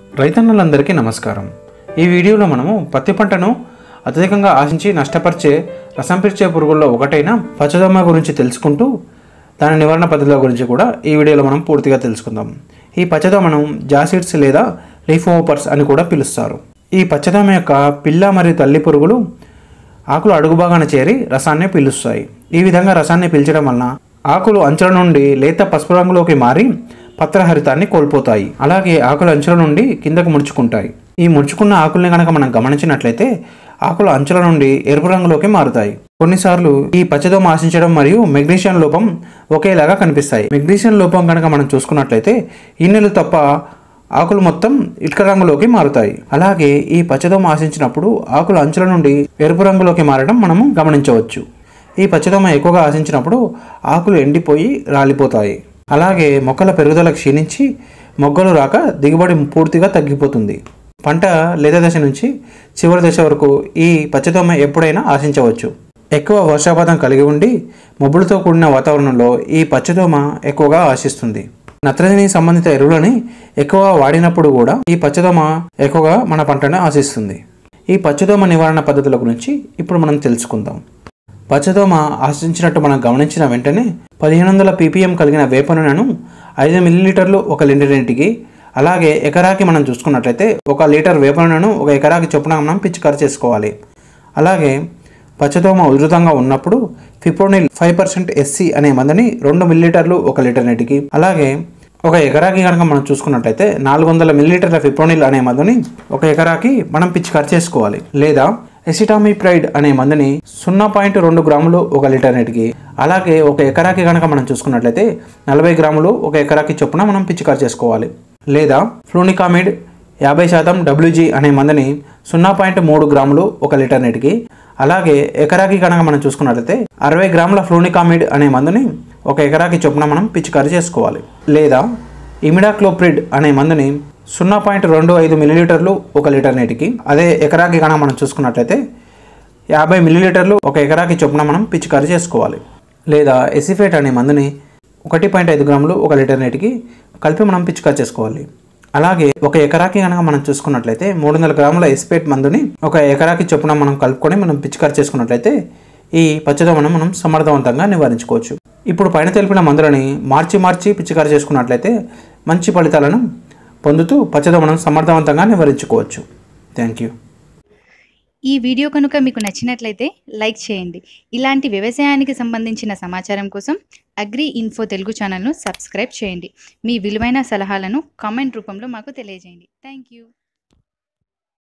రైతన్నలందరికీ నమస్కారం ఈ వీడియోలో మనము పత్తి పంటను అత్యధికంగా ఆశించి నష్టపరిచే రసం పీల్చే పురుగుల్లో ఒకటైన పచ్చదొమ్మ గురించి తెలుసుకుంటూ దాని నివారణ పద్ధతుల గురించి కూడా ఈ వీడియోలో మనం పూర్తిగా తెలుసుకుందాం ఈ పచ్చదోమను జాసిడ్స్ లేదా లీఫోపర్స్ అని కూడా పిలుస్తారు ఈ పచ్చదోమ యొక్క పిల్ల మరియు తల్లి పురుగులు ఆకులు అడుగు భాగాన చేరి రసాన్ని పీలుస్తాయి ఈ విధంగా రసాన్ని పీల్చడం వలన ఆకులు అంచుల నుండి లేత పసుపు రంగులోకి మారి పత్రహరితాన్ని కోల్పోతాయి అలాగే ఆకుల అంచుల నుండి కిందకు ముడుచుకుంటాయి ఈ ముడుచుకున్న ఆకుల్ని కనుక మనం గమనించినట్లయితే ఆకుల అంచుల నుండి ఎరుపు రంగులోకి మారుతాయి కొన్నిసార్లు ఈ పచ్చదోమ ఆశించడం మరియు మెగ్నీషియం లోపం ఒకేలాగా కనిపిస్తాయి మెగ్నీషియం లోపం కనుక మనం చూసుకున్నట్లయితే ఈనెలు తప్ప ఆకులు మొత్తం ఇటుక రంగులోకి మారుతాయి అలాగే ఈ పచ్చదోమ ఆశించినప్పుడు ఆకుల అంచుల నుండి ఎరుపు రంగులోకి మారడం మనము గమనించవచ్చు ఈ పచ్చదోమ ఎక్కువగా ఆశించినప్పుడు ఆకులు ఎండిపోయి రాలిపోతాయి అలాగే మొక్కల పెరుగుదల క్షీణించి మొగ్గలు రాక దిగుబడి పూర్తిగా తగ్గిపోతుంది పంట లేత దశ నుంచి చివరి దశ వరకు ఈ పచ్చదోమ ఎప్పుడైనా ఆశించవచ్చు ఎక్కువ వర్షపాతం కలిగి ఉండి మబ్బులతో కూడిన వాతావరణంలో ఈ పచ్చదోమ ఎక్కువగా ఆశిస్తుంది నత్రజని సంబంధిత ఎరువులని ఎక్కువ వాడినప్పుడు కూడా ఈ పచ్చదోమ ఎక్కువగా మన పంటను ఆశిస్తుంది ఈ పచ్చదోమ నివారణ పద్ధతుల గురించి ఇప్పుడు మనం తెలుసుకుందాం పచ్చదోమ ఆశించినట్టు మనం గమనించిన వెంటనే పదిహేను వందల పీపీఎం కలిగిన వేప నూనెను ఐదు మిల్లీలీటర్లు ఒక లీటర్ నీటికి అలాగే ఎకరాకి మనం చూసుకున్నట్లయితే ఒక లీటర్ వేప నూనెను ఒక ఎకరాకి చొప్పున మనం పిచికారి చేసుకోవాలి అలాగే పచ్చదోమ ఉధృతంగా ఉన్నప్పుడు ఫిప్రోనిల్ ఫైవ్ పర్సెంట్ ఎస్సీ అనే మందుని రెండు మిల్లీలీటర్లు ఒక లీటర్ నీటికి అలాగే ఒక ఎకరాకి కనుక మనం చూసుకున్నట్లయితే నాలుగు వందల మిల్లీలీటర్ల ఫిప్రోనిల్ అనే మందుని ఒక ఎకరాకి మనం పిచికారి చేసుకోవాలి లేదా ఎసిటామిప్రైడ్ అనే మందుని సున్నా పాయింట్ రెండు గ్రాములు ఒక లీటర్ నీటికి అలాగే ఒక ఎకరాకి కనుక మనం చూసుకున్నట్లయితే నలభై గ్రాములు ఒక ఎకరాకి చొప్పున మనం పిచికారి చేసుకోవాలి లేదా ఫ్లూనికామిడ్ యాభై శాతం డబ్ల్యూజీ అనే మందుని సున్నా పాయింట్ మూడు గ్రాములు ఒక లీటర్ నీటికి అలాగే ఎకరాకి కనుక మనం చూసుకున్నట్లయితే అరవై గ్రాముల ఫ్లూనికామిడ్ అనే మందుని ఒక ఎకరాకి చొప్పున మనం పిచికారి చేసుకోవాలి లేదా ఇమిడాక్లోప్రిడ్ అనే మందుని సున్నా పాయింట్ రెండు ఐదు మిల్లీలీటర్లు ఒక లీటర్ నీటికి అదే ఎకరాకి కనుక మనం చూసుకున్నట్లయితే యాభై మిల్లీలీటర్లు ఒక ఎకరాకి చొప్పున మనం పిచికారి చేసుకోవాలి లేదా ఎసిఫేట్ అనే మందుని ఒకటి పాయింట్ ఐదు గ్రాములు ఒక లీటర్ నీటికి కలిపి మనం పిచికారి చేసుకోవాలి అలాగే ఒక ఎకరాకి కనుక మనం చూసుకున్నట్లయితే మూడు వందల గ్రాముల ఎస్పేట్ మందుని ఒక ఎకరాకి చొప్పున మనం కలుపుకొని మనం పిచికారి చేసుకున్నట్లయితే ఈ పచ్చదోమను మనం సమర్థవంతంగా నివారించుకోవచ్చు ఇప్పుడు పైన తెలిపిన మందులని మార్చి మార్చి పిచికారి చేసుకున్నట్లయితే మంచి ఫలితాలను పొందుతూ పచ్చదోమను సమర్థవంతంగా నివారించుకోవచ్చు థ్యాంక్ యూ ఈ వీడియో కనుక మీకు నచ్చినట్లయితే లైక్ చేయండి ఇలాంటి వ్యవసాయానికి సంబంధించిన సమాచారం కోసం అగ్రి ఇన్ఫో తెలుగు ఛానల్ను సబ్స్క్రైబ్ చేయండి మీ విలువైన సలహాలను కామెంట్ రూపంలో మాకు తెలియజేయండి థ్యాంక్ యూ